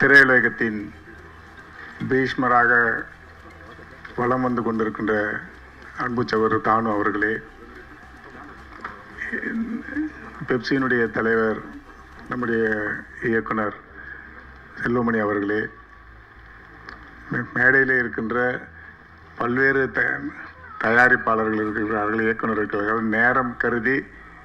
திரையுலகத்தின் பீஷ்மராக வலம் வந்து கொண்டிருக்கின்ற அன்பு சகோதரர் தானு அவர்களே பெப்சியினுடைய தலைவர் நம்முடைய இயக்குனர் செல்வமணி அவர்களே மே- மேடையில் இருக்கின்ற பல்வேறு த தயாரிப்பாளர்கள் இருக்கிறார்கள் இயக்குனர் இருக்கிறார்கள் நேரம் கருதி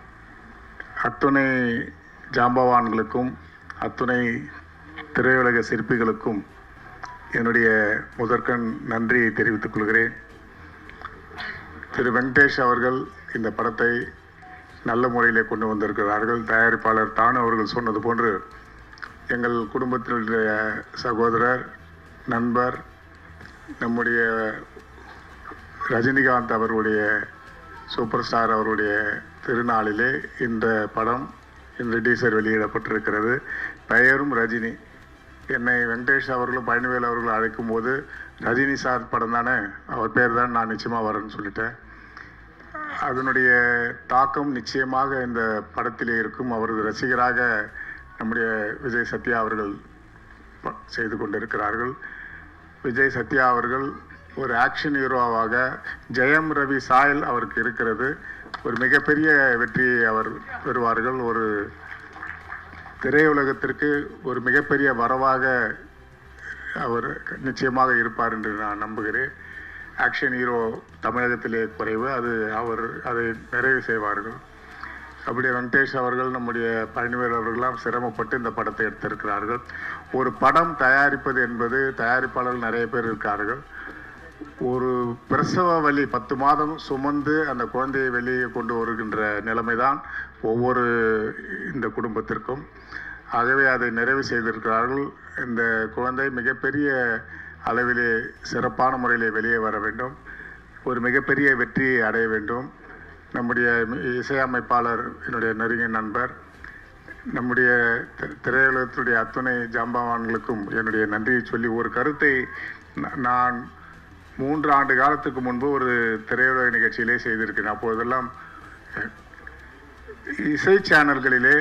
அத்துணை ஜாம்பவான்களுக்கும் அத்துணை திரையுலக சிற்பிகளுக்கும் என்னுடைய முதற்கண் நன்றியை தெரிவித்துக் கொள்கிறேன் திரு வெங்கடேஷ் அவர்கள் இந்த படத்தை நல்ல முறையிலே கொண்டு வந்திருக்கிறார்கள் தயாரிப்பாளர் தானு அவர்கள் சொன்னது போன்று எங்கள் குடும்பத்தினுடைய சகோதரர் நண்பர் நம்முடைய ரஜினிகாந்த் அவர்களுடைய சூப்பர் ஸ்டார் அவருடைய திருநாளிலே இந்த படம் இந்த டீசர் வெளியிடப்பட்டிருக்கிறது பெயரும் ரஜினி என்னை வெங்கடேஷ் அவர்களும் பழனிவேல் அவர்களும் அழைக்கும் போது ரஜினி சார் படம் தானே அவர் பேர் தான் நான் நிச்சயமாக வரேன்னு சொல்லிட்டேன் அதனுடைய தாக்கம் நிச்சயமாக இந்த படத்திலே இருக்கும் அவரது ரசிகராக நம்முடைய விஜய் சத்யா அவர்கள் ப- செய்து கொண்டிருக்கிறார்கள் விஜய் சத்யா அவர்கள் ஒரு ஆக்ஷன் ஹீரோவாக ஜெயம் ரவி சாயல் அவருக்கு இருக்கிறது ஒரு மிகப்பெரிய வெற்றியை அவர் பெறுவார்கள் ஒரு திரையுலகத்திற்கு ஒரு மிகப்பெரிய வரவாக அவர் நிச்சயமாக இருப்பார் என்று நான் நம்புகிறேன் ஆக்ஷன் ஹீரோ தமிழகத்திலே குறைவு அது அவர் அதை நிறைவு செய்வார்கள் அப்படி வெங்கடேஷ் அவர்கள் நம்முடைய பழனிவேல் அவர்களெல்லாம் சிரமப்பட்டு இந்த படத்தை எடுத்திருக்கிறார்கள் ஒரு படம் தயாரிப்பது என்பது தயாரிப்பாளர்கள் நிறைய பேர் இருக்கார்கள் ஒரு பிரசவ வலி பத்து மாதம் சுமந்து அந்த குழந்தையை வெளியே கொண்டு வருகின்ற நிலைமைதான் ஒவ்வொரு இந்த குடும்பத்திற்கும் ஆகவே அதை நிறைவு செய்திருக்கிறார்கள் இந்த குழந்தை மிகப்பெரிய அளவிலே சிறப்பான முறையிலே வெளியே வர வேண்டும் ஒரு மிகப்பெரிய வெற்றியை அடைய வேண்டும் நம்முடைய இசையமைப்பாளர் என்னுடைய நெருங்கிய நண்பர் நம்முடைய தி- திரையுலகத்துடைய அத்துணை ஜாம்பவான்களுக்கும் என்னுடைய நன்றியை சொல்லி ஒரு கருத்தை ந- நான் மூன்று ஆண்டு காலத்துக்கு முன்பு ஒரு திரையுலக நிகழ்ச்சியிலே செய்திருக்கிறேன் அப்போதெல்லாம் அஹ், இசை சேனல்களிலே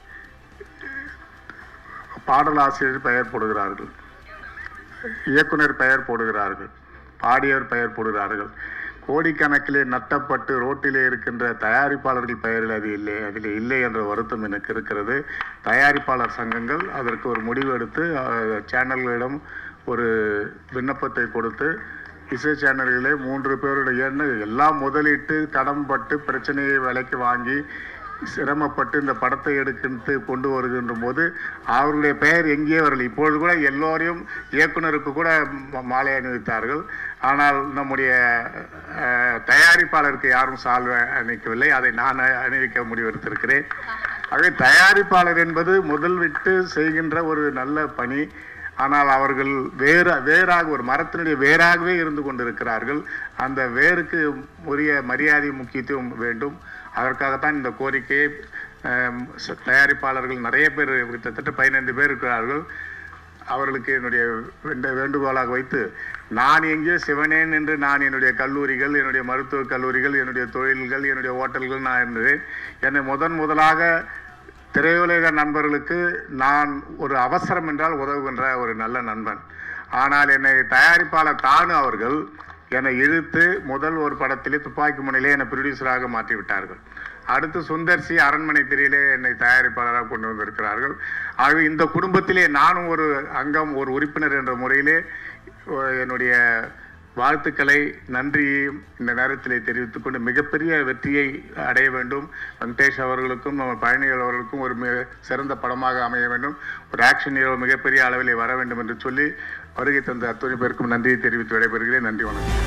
பாடலாசிரியர் பெயர் போடுகிறார்கள் இயக்குனர் பெயர் போடுகிறார்கள் பாடியவர் பெயர் போடுகிறார்கள் கோடிக்கணக்கிலே நட்டப்பட்டு ரோட்டிலே இருக்கின்ற தயாரிப்பாளர்கள் பெயரில் அது இல்லை அதில் இல்லை என்ற வருத்தம் எனக்கு இருக்கிறது தயாரிப்பாளர் சங்கங்கள் அதற்கு ஒரு முடிவு எடுத்து அஹ், சேனல்களிடம் ஒரு விண்ணப்பத்தை கொடுத்து இசை சேனல்களே மூன்று பேருடைய எண்ண- எல்லாம் முதலிட்டு கடன்பட்டு பிரச்சனையை விலைக்கு வாங்கி சிரமப்பட்டு இந்த படத்தை எடுக்கிட்டு கொண்டு வருகின்ற போது அவருடைய பெயர் எங்கேயே வரல இப்பொழுது கூட எல்லோரையும் இயக்குனருக்கு கூட ம- மாலை அணிவித்தார்கள் ஆனால் நம்முடைய அஹ், தயாரிப்பாளருக்கு யாரும் சால்வை அணிவிக்கவில்லை அதை நான் அ- அணிவிக்க முடிவெடுத்திருக்கிறேன் ஆகவே தயாரிப்பாளர் என்பது முதல் விட்டு செய்கின்ற ஒரு நல்ல பணி ஆனால் அவர்கள் வேற வேறாக ஒரு மரத்தினுடைய வேறாகவே இருந்து கொண்டிருக்கிறார்கள் அந்த வேருக்கு உரிய மரியாதை முக்கியத்துவம் வேண்டும் அதற்காகத்தான் இந்த கோரிக்கையை ஆம், ச- தயாரிப்பாளர்கள் நிறைய பேர் கிட்டத்தட்ட பதினைந்து பேர் இருக்கிறார்கள் அவர்களுக்கு என்னுடைய வேண்ட வேண்டுகோளாக வைத்து நான் எங்கேயோ சிவனேன் என்று நான் என்னுடைய கல்லூரிகள் என்னுடைய மருத்துவக் கல்லூரிகள் என்னுடைய தொழில்கள் என்னுடைய ஹோட்டல்கள் நான் இருந்தேன் என்னை முதன் முதலாக திரையுலக நண்பர்களுக்கு நான் ஒரு அவசரம் என்றால் உதவுகின்ற ஒரு நல்ல நண்பன் ஆனால் என்னை தயாரிப்பாளர் தானு அவர்கள் என்னை இழுத்து முதல் ஒரு படத்திலே துப்பாக்கி முனையிலே என்னை ப்ரொடியூசராக மாற்றி விட்டார்கள் அடுத்து சுந்தர் சி அரண்மனை திரையிலே என்னை தயாரிப்பாளராக கொண்டு வந்திருக்கிறார்கள் ஆகவே இந்த குடும்பத்திலே நானும் ஒரு அங்கம் ஒரு உறுப்பினர் என்ற முறையிலே அஹ், என்னுடைய வாழ்த்துக்களை நன்றியையும் இந்த நேரத்திலே தெரிவித்துக் கொண்டு மிகப்பெரிய வெற்றியை அடைய வேண்டும் வெங்கடேஷ் அவர்களுக்கும் நம்ம பழனிகள் அவர்களுக்கும் ஒரு மிக சிறந்த படமாக அமைய வேண்டும் ஒரு ஆக்ஷன் ஹீரோ மிகப்பெரிய அளவிலே வர வேண்டும் என்று சொல்லி வருகை தந்த அத்துணை பேருக்கும் நன்றியை தெரிவித்து விடைபெறுகிறேன் நன்றி வணக்கம்